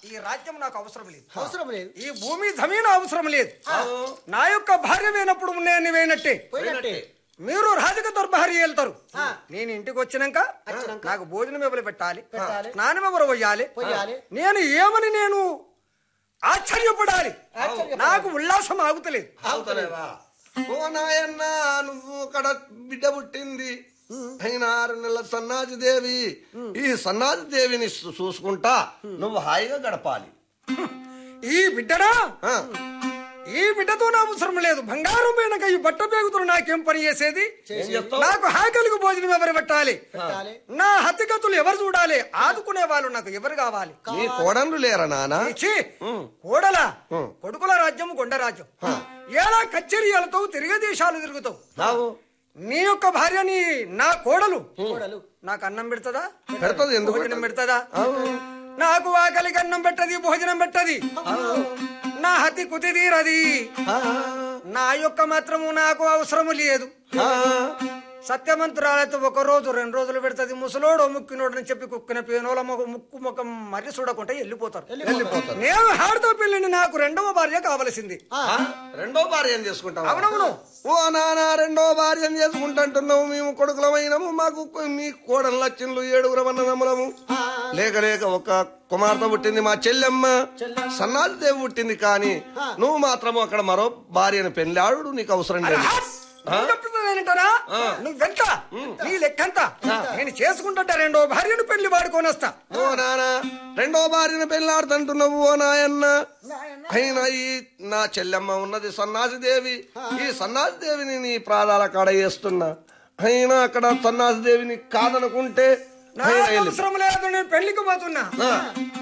ఈ రాజ్యం నాకు అవసరం లేదు అవసరం లేదు ఈ భూమి జమీను అవసరం లేదు నా యొక్క భార్య వేనప్పుడు నేను వేయనట్టే పోయినట్టే మీరు రాజక దర్బారి వెళ్తారు ఆ. నేను ఇంటికి వచ్చినాక నాకు భోజనం ఎవరు పెట్టాలి పెట్టాలి. స్నానం ఎవరు పోయాలి పోయాలి. నేను ఏమని నేను ఆశ్చర్యపడాలి ఆశ్చర్యపడాలి. నాకు ఉల్లాసం ఆగుతలేదు అవుతలేవా ఓ నాయన్న నువ్వు అక్కడ బిడ్డ పుట్టింది అయినా ఆరు నెలల సన్నాజి దేవి ఈ సన్నాజి దేవిని చూ- చూసుకుంటా నువ్వు హాయిగా గడపాలి ఈ బిడ్డనా ఆ, ఈ బిడ్డతో నా అవసరం లేదు బంగారం పోయినాక ఈ బట్ట పేగుతులు నాకేం పని చేసేది ఏం చెప్తావు నాకు హాకలికి భోజనం ఎవరు పెట్టాలి పెట్టాలి నా హతిగతులు ఎవరు చూడాలి ఆదుకునే వాళ్ళు నాకు ఎవరు కావాలి నీ కోడన్లు లేరా నానా ఇచ్చి కోడలా ఉం. కొడుకుల రాజ్యం కొండ రాజ్యం ఎలా కచ్చేరియాలతో తిరిగే దేశాలు తిరుగుతావు నావు నీ యొక్క భార్య నీ నా కోడలు కోడలు నాకు అన్నం పెడతదా పెడతది ఎందుకు భోజనం పెట్టదు? పెడతదా నాకు ఆకలికి అన్నం పెట్టది భోజనం పెట్టది నా హతి కుతి తీరది ఆ, నా యొక్క మాత్రము నాకు అవసరము లేదు ఆ, సత్యమంతురాలతో ఒక రోజు రెండు రోజులు పెడుతుంది ముసలోడు ముక్కినోడు అని చెప్పి కుక్కిన పేనోల మొగ- ముక్కు ముఖం మర్రి చూడకుండా వెళ్ళిపోతారు వెళ్ళిపోతారు నేను హాడుతో పెళ్ళిని నాకు రెండవ భార్య కావలసింది ఆ, రెండో భార్య చేసుకుంటావు అవునవును ఓ నానా రెండో భార్య చేసుకుంటుంటున్నావు మేము కొడుకులమైనము మాకు కొ- మీ కోడలు లచ్చిండ్లు ఏడుగురం అన్నదమ్ములము లేక లేక ఒక కుమార్తె పుట్టింది మా చెల్లెమ్మ సన్నాది దేవి పుట్టింది కానీ నువ్వు మాత్రము అక్కడ మరో భార్యను పెళ్ళాడు నీకు అవసరం లేదు నేనంటారా నువ్వెంత నీ లెక్కంత నేను చేసుకుంటుంటా రెండో భార్యను పెళ్లి వాడుకొని వస్తా ఓ నానా రెండో భార్యను పెళ్ళాడుతుంటున్నావు ఓ నాయన్న అయినా ఈ నా చెల్లెమ్మ ఉన్నది సన్నాసి దేవి ఈ సన్నాసి దేవిని నీ ప్రాణాల కాడ వేస్తున్నా అయినా అక్కడ సన్నాసి దేవిని కాదనుకుంటే నాకు అయినా వెళ్ళి- అవసరం లేదు నేను పెళ్లికి పోతున్నా ఆ,